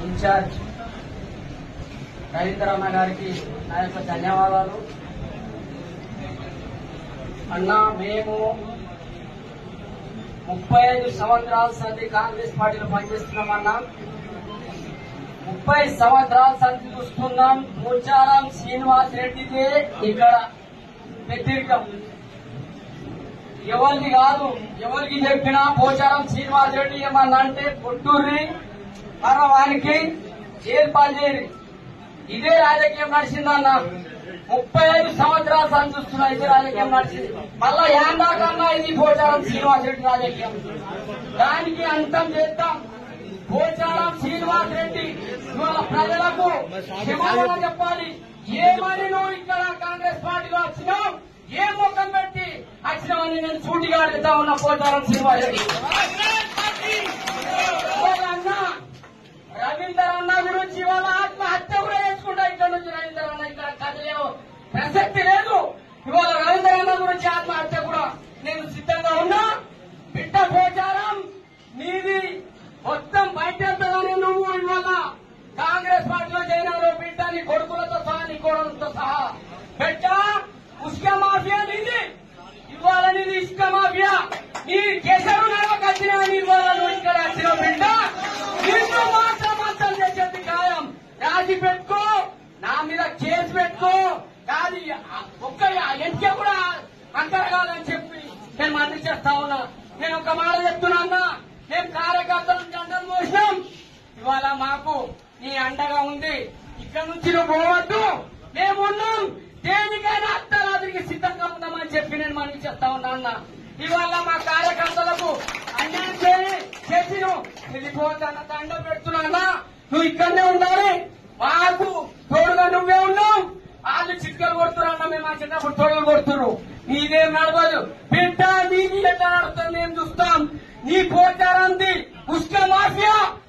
incharge రవీంద్రన్న గారికి నా యొక్క ధన్యవాదాలు అన్నా మేము ముప్పై ఐదు సంవత్సరాల సంది కాంగ్రెస్ పార్టీలో పనిచేస్తున్నామన్నా ముప్పై సంవత్సరాల సంది చూస్తున్నాం పోచారం శ్రీనివాస్ రెడ్డిదే ఇక్కడ వ్యతిరేకం ఎవరికి కాదు ఎవరికి చెప్పినా పోచారం శ్రీనివాస్ రెడ్డి ఏమన్నా అంటే కొట్టూరి వానికి జైలు పాల్చేరి ఇదే రాజకీయం నడిచిందన్న ముప్పై ఐదు సంవత్సరాలు సంది చూస్తున్నా ఇదే రాజకీయం నడిచింది మళ్ళా యాందాకన్నా ఇది పోచారం శ్రీనివాస్ రెడ్డి రాజకీయం దానికి అంతం చేద్దాం పోచారం శ్రీనివాస్ రెడ్డి ఇవాళ ప్రజలకు క్షమాపణ చెప్పాలి ఏమని నువ్వు ఇక్కడ కాంగ్రెస్ పార్టీలో వచ్చినావు ఏ ముఖం పెట్టి వచ్చినావని నేను సూటిగా అడుగుతా ఉన్నా పోచారం శ్రీనివాస్ రెడ్డి ఇవాళ అన్న రవీందర్ అన్న గురించి ఇవాళ ఆత్మహత్య కూడా చేసుకుంటా ఇక్కడ నుంచి రవీందర్ అన్న ఇక్కడ కదలేవు ప్రసక్తి లేదు ఇవాళ రవీందర్ అన్న గురించి ఆత్మహత్య కూడా నేను సిద్ధంగా ఉన్నా బిడ్డ పోచారం నీది మొత్తం బయటగానే నువ్వు ఇవాళ కాంగ్రెస్ పార్టీలో చేరినావు బిడ్డ నీ కొడుకులతో సహా నీ కోడలతో సహా బిడ్డ ఉస్క మాఫియా నీది ఇవాళ నీది ఇసుక మాఫియా నీ కేసరు నడవకు వచ్చినా నీ ఇవాళ నువ్వు ఇక్కడ వచ్చిన బిడ్డ నిన్ను మాత్రం మాత్రం చేసేది ఖాయం రాజీ పెట్టుకో నా మీద కేసు పెట్టుకో కాదు ఒక్క ఎంకే కూడా అంకర కాదని చెప్పి నేను మళ్ళీ చేస్తా ఉన్నా నేను ఒక మాట చెప్తున్నా అన్నా మేము కార్యకర్తలు జెండలు మోసినాం ఇవాళ మాకు నీ అండగా ఉంది ఇక్కడ నుంచి నువ్వు పోవద్దు మేమున్నాం దేనికైనా అర్ధరాత్రికి సిద్ధంగా ఉన్నామని చెప్పి నేను మనకి చెప్తా ఉన్నా అన్న ఇవాళ మా కార్యకర్తలకు అన్యాయం చేయి చేసి నువ్వు వెళ్ళిపోతాన్న దండ పెడుతున్నా నువ్వు ఇక్కడనే ఉండాలి మాకు తోడుగా నువ్వే ఉన్నావు వాళ్ళు చిట్కలు కొడుతున్నా మేము ఆ చిన్నప్పుడు తోడులు కొడుతున్నారు నీదేం నడవదు బిడ్డ నీది ఎట్లా నడుస్తుంది మేము చూస్తాం నీ పోచారంది ఉస్క మాఫియా